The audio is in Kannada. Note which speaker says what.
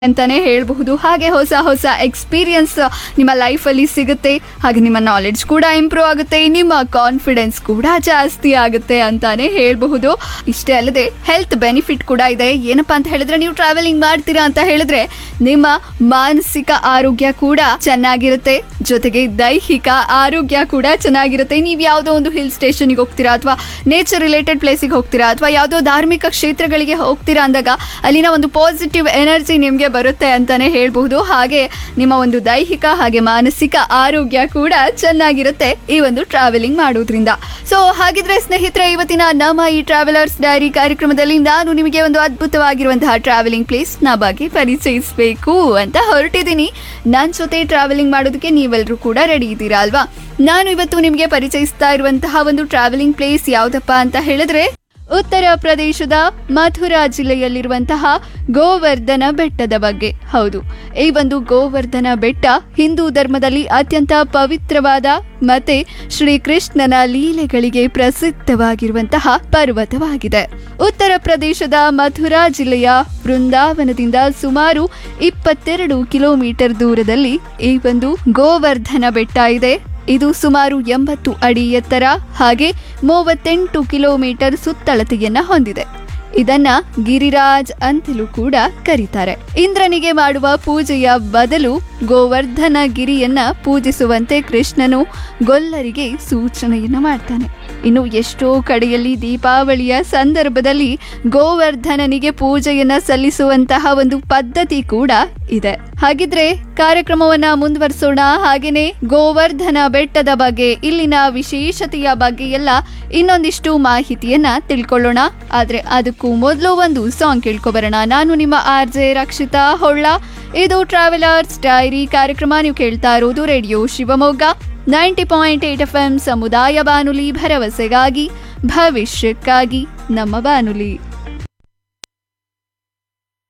Speaker 1: ಅಂತಾನೆ ಹೇಳಬಹುದು ಹಾಗೆ ಹೊಸ ಹೊಸ ಎಕ್ಸ್ಪೀರಿಯನ್ಸ್ ನಿಮ್ಮ ಲೈಫಲ್ಲಿ ಸಿಗುತ್ತೆ ಹಾಗೆ ನಿಮ್ಮ ನಾಲೆಡ್ಜ್ ಕೂಡ ಇಂಪ್ರೂವ್ ಆಗುತ್ತೆ ನಿಮ್ಮ ಕಾನ್ಫಿಡೆನ್ಸ್ ಕೂಡ ಜಾಸ್ತಿ ಆಗುತ್ತೆ ಅಂತಾನೆ ಹೇಳಬಹುದು ಇಷ್ಟೇ ಅಲ್ಲದೆ ಹೆಲ್ತ್ ಬೆನಿಫಿಟ್ ಕೂಡ ಇದೆ ಏನಪ್ಪಾ ಅಂತ ಹೇಳಿದ್ರೆ ನೀವು ಟ್ರಾವೆಲಿಂಗ್ ಮಾಡ್ತೀರಾ ಅಂತ ಹೇಳಿದ್ರೆ ನಿಮ್ಮ ಮಾನಸಿಕ ಆರೋಗ್ಯ ಕೂಡ ಚೆನ್ನಾಗಿರುತ್ತೆ ಜೊತೆಗೆ ದೈಹಿಕ ಆರೋಗ್ಯ ಕೂಡ ಚೆನ್ನಾಗಿರುತ್ತೆ ನೀವು ಯಾವುದೋ ಒಂದು ಹಿಲ್ ಸ್ಟೇಷನ್ಗೆ ಹೋಗ್ತೀರಾ ಅಥವಾ ನೇಚರ್ ರಿಲೇಟೆಡ್ ಪ್ಲೇಸಿಗೆ ಹೋಗ್ತೀರಾ ಅಥವಾ ಯಾವುದೋ ಧಾರ್ಮಿಕ ಕ್ಷೇತ್ರಗಳಿಗೆ ಹೋಗ್ತೀರಾ ಅಂದಾಗ ಅಲ್ಲಿನ ಒಂದು ಪಾಸಿಟಿವ್ ಎನರ್ಜಿ ನಿಮಗೆ ಬರುತ್ತೆ ಅಂತಾನೆ ಹೇಳ್ಬಹುದು ಹಾಗೆ ನಿಮ್ಮ ಒಂದು ದೈಹಿಕ ಹಾಗೆ ಮಾನಸಿಕ ಆರೋಗ್ಯ ಕೂಡ ಚೆನ್ನಾಗಿರುತ್ತೆ ಈ ಒಂದು ಟ್ರಾವೆಲಿಂಗ್ ಮಾಡೋದ್ರಿಂದ ಸೊ ಹಾಗಿದ್ರೆ ಸ್ನೇಹಿತರೆ ಇವತ್ತಿನ ನಮ್ಮ ಈ ಟ್ರಾವೆಲರ್ಸ್ ಡೈರಿ ಕಾರ್ಯಕ್ರಮದಲ್ಲಿ ನಾನು ನಿಮಗೆ ಒಂದು ಅದ್ಭುತವಾಗಿರುವಂತಹ ಟ್ರಾವೆಲಿಂಗ್ ಪ್ಲೇಸ್ ನ ಬಗ್ಗೆ ಪರಿಚಯಿಸಬೇಕು ಅಂತ ಹೊರಟಿದ್ದೀನಿ ನನ್ನ ಜೊತೆ ಟ್ರಾವೆಲಿಂಗ್ ಮಾಡೋದಕ್ಕೆ ನೀವೆಲ್ಲರೂ ಕೂಡ ರೆಡಿ ಇದ್ದೀರಾ ಅಲ್ವಾ ನಾನು ಇವತ್ತು ನಿಮಗೆ ಪರಿಚಯಿಸ್ತಾ ಇರುವಂತಹ ಒಂದು ಟ್ರಾವೆಲಿಂಗ್ ಪ್ಲೇಸ್ ಯಾವ್ದಪ್ಪ ಅಂತ ಹೇಳಿದ್ರೆ ಉತ್ತರ ಪ್ರದೇಶದ ಮಥುರಾ ಜಿಲ್ಲೆಯಲ್ಲಿರುವಂತಹ ಗೋವರ್ಧನ ಬೆಟ್ಟದ ಬಗ್ಗೆ ಹೌದು ಈ ಒಂದು ಗೋವರ್ಧನ ಬೆಟ್ಟ ಹಿಂದೂ ಧರ್ಮದಲ್ಲಿ ಅತ್ಯಂತ ಪವಿತ್ರವಾದ ಮತ್ತೆ ಶ್ರೀಕೃಷ್ಣನ ಲೀಲೆಗಳಿಗೆ ಪ್ರಸಿದ್ಧವಾಗಿರುವಂತಹ ಪರ್ವತವಾಗಿದೆ ಉತ್ತರ ಪ್ರದೇಶದ ಮಥುರಾ ಜಿಲ್ಲೆಯ ಬೃಂದಾವನದಿಂದ ಸುಮಾರು ಇಪ್ಪತ್ತೆರಡು ಕಿಲೋಮೀಟರ್ ದೂರದಲ್ಲಿ ಈ ಒಂದು ಗೋವರ್ಧನ ಬೆಟ್ಟ ಇದೆ ಇದು ಸುಮಾರು ಎಂಬತ್ತು ಅಡಿ ಎತ್ತರ ಹಾಗೆ ಮೂವತ್ತೆಂಟು ಕಿಲೋಮೀಟರ್ ಸುತ್ತಳತೆಯನ್ನ ಹೊಂದಿದೆ ಇದನ್ನ ಗಿರಿರಾಜ್ ಅಂತಲೂ ಕೂಡ ಕರೀತಾರೆ ಇಂದ್ರನಿಗೆ ಮಾಡುವ ಪೂಜೆಯ ಬದಲು ಗೋವರ್ಧನ ಗಿರಿಯನ್ನ ಪೂಜಿಸುವಂತೆ ಕೃಷ್ಣನು ಗೊಲ್ಲರಿಗೆ ಸೂಚನೆಯನ್ನ ಮಾಡ್ತಾನೆ ಇನ್ನು ಎಷ್ಟೋ ಕಡೆಯಲ್ಲಿ ದೀಪಾವಳಿಯ ಸಂದರ್ಭದಲ್ಲಿ ಗೋವರ್ಧನನಿಗೆ ಪೂಜೆಯನ್ನ ಸಲ್ಲಿಸುವಂತಹ ಒಂದು ಪದ್ಧತಿ ಕೂಡ ಇದೆ ಹಾಗಿದ್ರೆ ಕಾರ್ಯಕ್ರಮವನ್ನ ಮುಂದುವರಿಸೋಣ ಹಾಗೇನೆ ಗೋವರ್ಧನ ಬೆಟ್ಟದ ಬಗ್ಗೆ ಇಲ್ಲಿನ ವಿಶೇಷತೆಯ ಬಗ್ಗೆ ಎಲ್ಲ ಇನ್ನೊಂದಿಷ್ಟು ಮಾಹಿತಿಯನ್ನ ತಿಳ್ಕೊಳ್ಳೋಣ ಆದ್ರೆ ಅದಕ್ಕೂ ಮೊದಲು ಒಂದು ಸಾಂಗ್ ಕೇಳ್ಕೊಬರೋಣ ನಾನು ನಿಮ್ಮ ಆರ್ ಜೆ ರಕ್ಷಿತಾ ಹೊಳ್ಳ ಇದು ಟ್ರಾವೆಲರ್ಸ್ ಡೈರಿ ಕಾರ್ಯಕ್ರಮ ನೀವು ಕೇಳ್ತಾ ಇರೋದು radio Shivamogga ninety point eight F M ಸಮುದಾಯ ಬಾನುಲಿ ಭರವಸೆಗಾಗಿ ಭವಿಷ್ಯಕ್ಕಾಗಿ ನಮ್ಮ ಬಾನುಲಿ